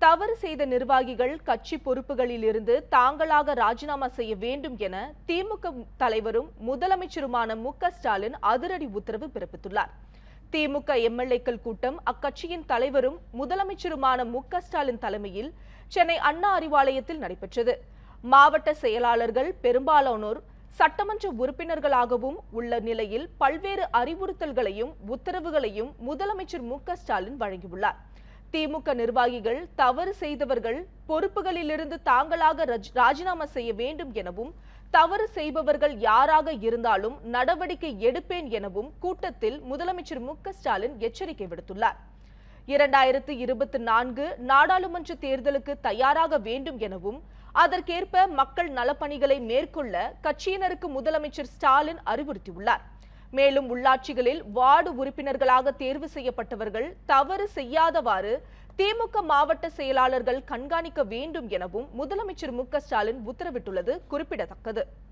தவறு செய்த நிர்வாகிகள் கட்சி பொறுப்புகளில் இருந்து தாங்களாக ராஜினாமா செய்ய வேண்டும் என திமுக தலைவரும் முதலமைச்சருமான மு க ஸ்டாலின் அதிரடி உத்தரவு பிறப்பித்துள்ளார் திமுக எம்எல்ஏக்கள் கூட்டம் அக்கட்சியின் தலைவரும் முதலமைச்சருமான மு க ஸ்டாலின் தலைமையில் சென்னை அண்ணா அறிவாலயத்தில் நடைபெற்றது மாவட்ட செயலாளர்கள் பெரும்பாலானோர் சட்டமன்ற உறுப்பினர்களாகவும் உள்ள நிலையில் பல்வேறு அறிவுறுத்தல்களையும் உத்தரவுகளையும் முதலமைச்சர் மு க ஸ்டாலின் வழங்கியுள்ளார் திமுக நிர்வாகிகள் தவறு செய்தவர்கள் பொறுப்புகளிலிருந்து தாங்களாக ரஜ்- ராஜினாமா செய்ய வேண்டும் எனவும் தவறு செய்பவர்கள் யாராக இருந்தாலும் நடவடிக்கை எடுப்பேன் எனவும் கூட்டத்தில் முதலமைச்சர் மு க ஸ்டாலின் எச்சரிக்கை விடுத்துள்ளார் இரண்டாயிரத்து இருபத்தி நான்கு நாடாளுமன்ற தேர்தலுக்கு தயாராக வேண்டும் எனவும் அதற்கேற்ப மக்கள் நலப்பணிகளை மேற்கொள்ள கட்சியினருக்கு முதலமைச்சர் ஸ்டாலின் அறிவுறுத்தியுள்ளார் மேலும் உள்ளாட்சிகளில் வார்டு உறுப்பினர்களாக தேர்வு செய்யப்பட்டவர்கள் தவறு செய்யாதவாறு திமுக மாவட்ட செயலாளர்கள் கண்காணிக்க வேண்டும் எனவும் முதலமைச்சர் மு க ஸ்டாலின் உத்தரவிட்டுள்ளது குறிப்பிடத்தக்கது